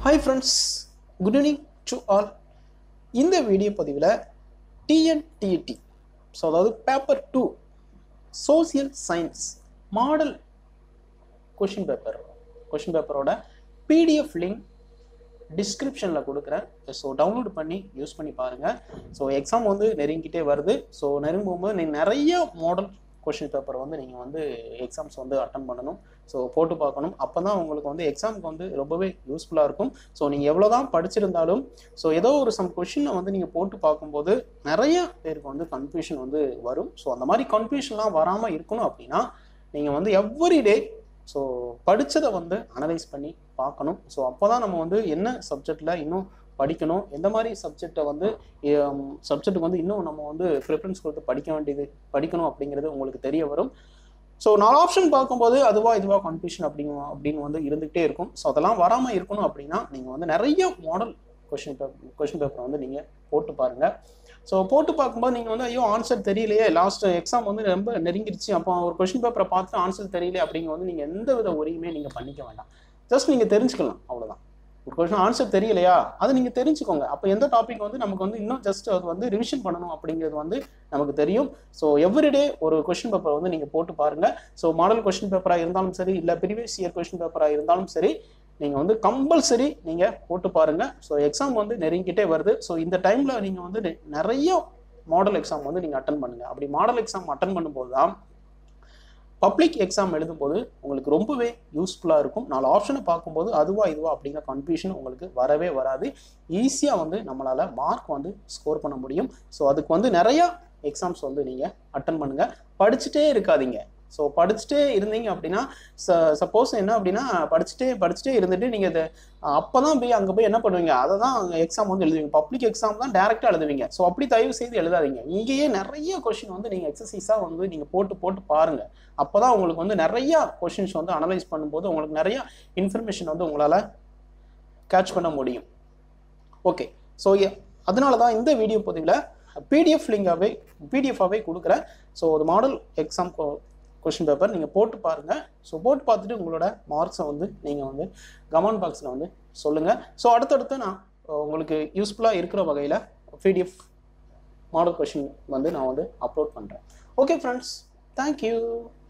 hi friends good evening to all இந்த video பதிவில் TNTET so அதாவது paper two social science model question paper question பேப்பரோட PDF link டிஸ்கிரிப்ஷனில் கொடுக்குறேன் so download பண்ணி யூஸ் பண்ணி பாருங்கள் ஸோ எக்ஸாம் வந்து நெருங்கிட்டே வருது ஸோ நெருங்கும்போது நீ நிறைய மாடல் கொஷின் பேப்பர் வந்து நீங்கள் வந்து எக்ஸாம்ஸ் வந்து அட்டன் பண்ணணும் ஸோ போட்டு பார்க்கணும் அப்போ தான் உங்களுக்கு வந்து எக்ஸாமுக்கு வந்து ரொம்பவே யூஸ்ஃபுல்லாக இருக்கும் ஸோ நீங்கள் எவ்வளோ தான் படிச்சிருந்தாலும் ஸோ ஏதோ ஒரு சம் கொஷினை வந்து நீங்கள் போட்டு பார்க்கும்போது நிறைய பேருக்கு வந்து கன்ஃபியூஷன் வந்து வரும் ஸோ அந்த மாதிரி கன்ஃபியூஷன்லாம் வராமல் இருக்கணும் அப்படின்னா நீங்கள் வந்து எவ்ரி டே ஸோ படித்ததை வந்து அனலைஸ் பண்ணி பார்க்கணும் ஸோ அப்போ தான் நம்ம வந்து என்ன சப்ஜெக்டில் இன்னும் படிக்கணும் எந்த மாதிரி சப்ஜெக்டை வந்து சப்ஜெக்ட்டுக்கு வந்து இன்னும் நம்ம வந்து ப்ரிஃபரன்ஸ் கொடுத்து படிக்க வேண்டியது படிக்கணும் அப்படிங்கிறது உங்களுக்கு தெரிய வரும் ஸோ நாலு ஆப்ஷன் பார்க்கும்போது அதுவா இதுவா கன்ஃபியூஷன் அப்படிங்க அப்படின்னு வந்து இருந்துகிட்டே இருக்கும் ஸோ அதெல்லாம் வராமல் இருக்கணும் அப்படின்னா நீங்கள் வந்து நிறைய மாடல் கொஷின் பேப்பர் கொஷின் பேப்பரை வந்து நீங்கள் போட்டு பாருங்கள் ஸோ போட்டு பார்க்கும்போது நீங்கள் வந்து ஐயோ ஆன்சர் தெரியலையே லாஸ்ட் எக்ஸாம் வந்து ரொம்ப நெருங்கிடுச்சு அப்போ ஒரு கொஷின் பேப்பரை பார்த்து ஆன்சர் தெரியலையே அப்படிங்க வந்து நீங்கள் எந்த வித உரியுமே நீங்கள் பண்ணிக்க வேண்டாம் ஜஸ்ட் நீங்கள் தெரிஞ்சுக்கலாம் அவ்வளோதான் ஒரு கொஷின் ஆன்சர் தெரியலையா அதை நீங்கள் தெரிஞ்சுக்கோங்க அப்போ எந்த டாபிக் வந்து நமக்கு வந்து இன்னும் ஜஸ்ட் அது வந்து ரிவிஷன் பண்ணணும் அப்படிங்கிறது வந்து நமக்கு தெரியும் ஸோ எவ்ரிடே ஒரு கொஷின் பேப்பர் வந்து நீங்கள் போட்டு பாருங்கள் ஸோ மாடல் கொஷின் பேப்பராக இருந்தாலும் சரி இல்லை ப்ரீவியஸ் இயர் கொஷின் பேப்பராக இருந்தாலும் சரி நீங்கள் வந்து கம்பல்சரி நீங்கள் போட்டு பாருங்கள் ஸோ எக்ஸாம் வந்து நெருங்கிட்டே வருது ஸோ இந்த டைமில் நீங்கள் வந்து நிறைய மாடல் எக்ஸாம் வந்து நீங்கள் அட்டன் பண்ணுங்கள் அப்படி மாடல் எக்ஸாம் அட்டன் பண்ணும்போது தான் பப்ளிக் எக்ஸாம் எழுதும்போது உங்களுக்கு ரொம்பவே யூஸ்ஃபுல்லாக இருக்கும் நாலு ஆப்ஷனை பார்க்கும்போது அதுவா இதுவா அப்படிங்கிற கன்ஃபியூஷன் உங்களுக்கு வரவே வராது ஈஸியாக வந்து நம்மளால் மார்க் வந்து ஸ்கோர் பண்ண முடியும் ஸோ அதுக்கு வந்து நிறையா எக்ஸாம்ஸ் வந்து நீங்கள் அட்டன் பண்ணுங்கள் படிச்சுட்டே இருக்காதீங்க ஸோ படிச்சுட்டே இருந்தீங்க அப்படின்னா ச சப்போஸ் என்ன அப்படின்னா படிச்சுட்டே படிச்சுட்டே இருந்துட்டு நீங்கள் இது அப்போ தான் போய் அங்கே போய் என்ன பண்ணுவீங்க அதை தான் எக்ஸாம் வந்து எழுதுவீங்க பப்ளிக் எக்ஸாம் தான் டேரெக்டாக எழுதுவீங்க ஸோ அப்படி தயவு செய்து எழுதாதீங்க இங்கேயே நிறைய கொஷின் வந்து நீங்கள் எக்ஸசைஸாக வந்து நீங்கள் போட்டு போட்டு பாருங்கள் அப்போ தான் உங்களுக்கு வந்து நிறைய கொஷின்ஸ் வந்து அனலைஸ் பண்ணும்போது உங்களுக்கு நிறைய இன்ஃபர்மேஷன் வந்து உங்களால் கேட்ச் பண்ண முடியும் ஓகே ஸோ அதனால தான் இந்த வீடியோ பதிவில் பிடிஎஃப் லிங்காகவே பிடிஎஃபாகவே கொடுக்குறேன் ஸோ ஒரு மாடல் எக்ஸாம் கொஷின் பேப்பர் நீங்கள் போட்டு பாருங்கள் ஸோ போட்டு பார்த்துட்டு உங்களோட மார்க்ஸை வந்து நீங்கள் வந்து கமெண்ட் பாக்ஸில் வந்து சொல்லுங்கள் ஸோ அடுத்தடுத்து நான் உங்களுக்கு யூஸ்ஃபுல்லாக இருக்கிற வகையில் பிடிஎஃப் மாடல் கொஷின் வந்து நான் வந்து அப்லோட் பண்ணுறேன் ஓகே ஃப்ரெண்ட்ஸ் தேங்க்யூ